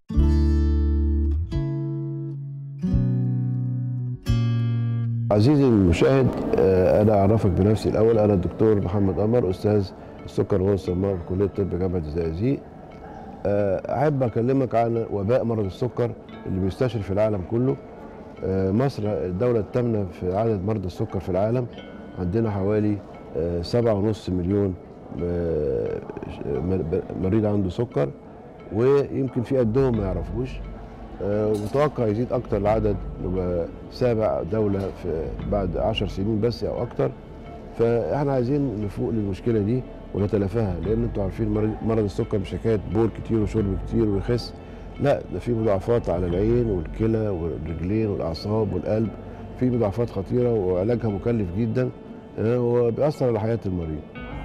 عزيزي المشاهد آه، انا اعرفك بنفسي الاول انا الدكتور محمد قمر استاذ السكر والصمام في كليه طب جامعه الزقازيق آه، احب اكلمك عن وباء مرض السكر اللي بيستشري في العالم كله آه، مصر الدوله الثامنه في عدد مرضى السكر في العالم عندنا حوالي آه، سبعة ونص مليون آه، م- مريض عنده سكر ويمكن في قدهم ما يعرفوش آه، ومتوقع يزيد اكتر العدد نبقى سابع دوله في بعد عشر سنين بس او اكتر فاحنا عايزين نفوق للمشكله دي ونتلافاها لان انتوا عارفين مرض- مرض السكر مش حكايه بول كتير وشرب كتير ويخس لا ده في مضاعفات على العين والكلى والرجلين والاعصاب والقلب في مضاعفات خطيره وعلاجها مكلف جدا آه، وبيأثر على حياه المريض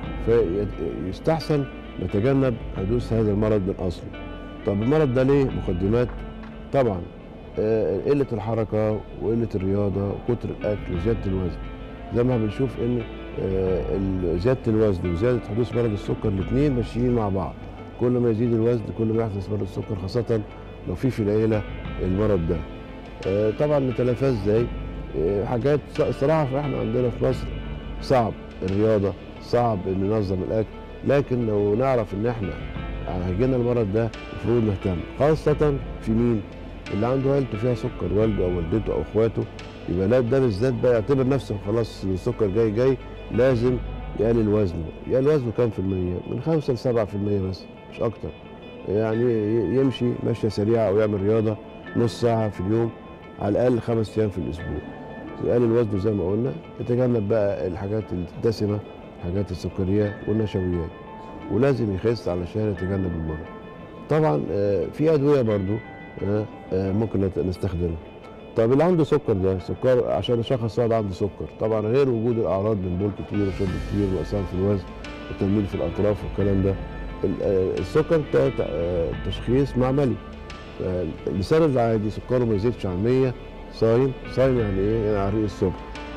فيستحسن نتجنب حدوث هذا المرض من اصله طب المرض ده ليه مقدمات طبعا آه، قله الحركه وقله الرياضه وكتر الاكل وزياده الوزن زي ما بنشوف ان آه، ال- زياده الوزن وزياده حدوث مرض السكر الاثنين ماشيين مع بعض كل ما يزيد الوزن كل ما يحدث مرض السكر خاصه لو في في العيله المرض ده آه، طبعا نتلافاه ازاي آه، حاجات ص- الصراحه احنا عندنا في مصر صعب الرياضه صعب ان ننظم الاكل لكن لو نعرف ان احنا هيجينا المرض ده المفروض نهتم خاصه في مين اللي عنده عيلته فيها سكر والده او والدته او اخواته يبقى لا ده بالذات بقى يعتبر نفسه خلاص السكر جاي جاي لازم يقلل وزنه يقلل وزنه كام في المية من 5 ل 7 في المية بس مش اكتر يعني ي- يمشي مشية سريعة او يعمل رياضة نص ساعة في اليوم على الاقل خمس ايام في الاسبوع يقلل وزنه زي ما قلنا يتجنب بقى الحاجات الدسمة الحاجات السكريات والنشويات ولازم يخس علشان يتجنب المرض طبعا آه، في ادويه برضو آه، آه، ممكن نت- نستخدمها طب اللي عنده سكر ده سكر عشان اشخص واحد عنده سكر طبعا غير وجود الاعراض من بول كتير وشرب كتير واثار في الوزن وتنميل في الاطراف والكلام ده ال- آه، السكر ده ت- آه، تشخيص معملي آه، اللسان العادي سكره ما يزيدش عن 100 صايم صايم يعني ايه يعني على ريق الصبح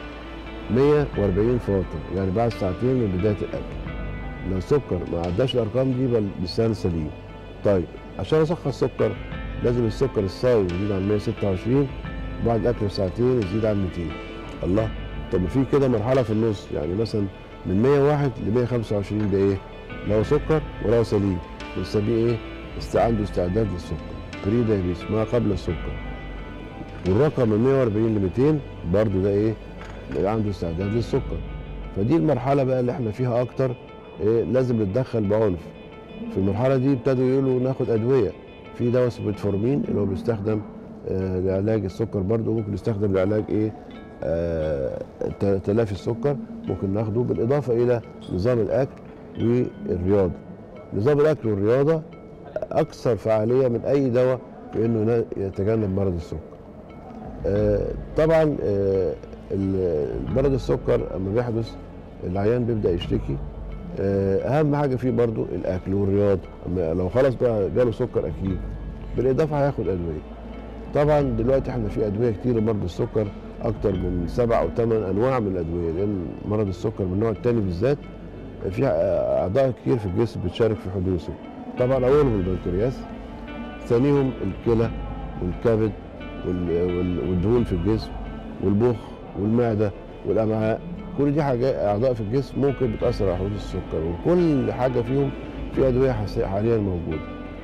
140 فاطر يعني بعد ساعتين من بدايه الاكل لو السكر ما عداش الارقام دي يبقى اللسان سليم طيب عشان اشخص سكر لازم السكر الصايم يزيد عن 126 بعد الاكل بساعتين يزيد عن 200 الله طب ما في كده مرحله في النص يعني مثلا من 101 ل 125 ده ايه لو سكر ولو سليم بنسميه ايه است- عنده استعداد للسكر بري دايبيس ما قبل السكر والرقم من 140 ل 200 برضو ده ايه عنده استعداد للسكر فدي المرحله بقى اللي احنا فيها اكتر إيه لازم نتدخل بعنف في المرحله دي ابتدوا يقولوا ناخد ادويه في دواء اسمه ميتفورمين اللي هو بيستخدم آه لعلاج السكر برضه ممكن يستخدم لعلاج ايه آه ت- تلافي السكر ممكن ناخده بالاضافه الى نظام الاكل والرياضه نظام الاكل والرياضه اكثر فعاليه من اي دواء في انه نا- يتجنب مرض السكر آه، طبعا آه، ال- مرض السكر اما بيحدث العيان بيبدا يشتكي آه، اهم حاجه فيه برضو الاكل والرياضه أما لو خلاص بقى جاله سكر اكيد بالاضافه هياخد ادويه طبعا دلوقتي احنا في ادويه كتير لمرض السكر اكتر من سبع او ثمان انواع من الادويه لان مرض السكر من النوع الثاني بالذات في اعضاء كتير في الجسم بتشارك في حدوثه طبعا اولهم البنكرياس ثانيهم الكلى والكبد وال- وال- والدهون في الجسم والمخ والمعده والامعاء كل دي حاجات اعضاء في الجسم ممكن بتاثر على حدوث السكر وكل حاجه فيهم في ادويه حس- حاليا موجوده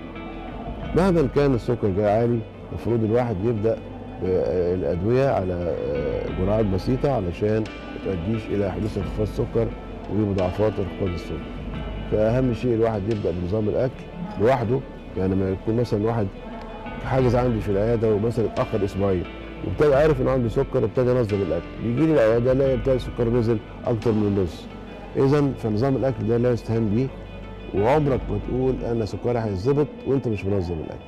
مهما كان السكر جاي عالي المفروض الواحد يبدا بالادويه على آه، جرعات بسيطه علشان ما تؤديش الى حدوث انخفاض السكر ومضاعفات انخفاض السكر فاهم شيء الواحد يبدا بنظام الاكل لوحده يعني ما يكون مثلا واحد حاجز عندي في العياده ومثلا اتاخر اسبوعين وابتدى عارف انه عنده سكر وابتدى ينظم الاكل بيجي لي العياده الاقي ابتدى السكر نزل اكتر من النص اذا فنظام الاكل ده لا يستهان بيه وعمرك ما تقول انا سكري هيتظبط وانت مش منظم الاكل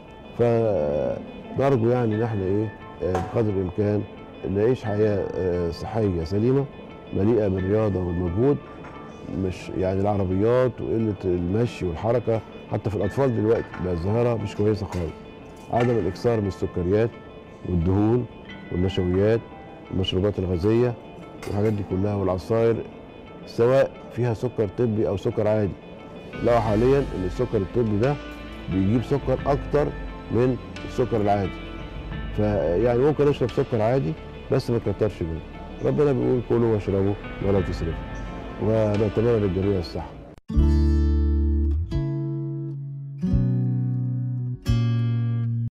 فنرجو يعني ان احنا ايه آه، بقدر الامكان نعيش حياه آه، صحيه سليمه مليئه بالرياضه والمجهود مش يعني العربيات وقله المشي والحركه حتى في الاطفال دلوقتي بقى الظاهره مش كويسه خالص عدم الاكثار من السكريات والدهون والنشويات والمشروبات الغازيه والحاجات دي كلها والعصائر سواء فيها سكر طبي او سكر عادي لقوا حاليا ان السكر الطبي ده بيجيب سكر اكتر من السكر العادي فيعني ممكن اشرب سكر عادي بس ما كترش منه ربنا بيقول كلوا واشربوا ولا تسرفوا ونتمنى للجميع الصحه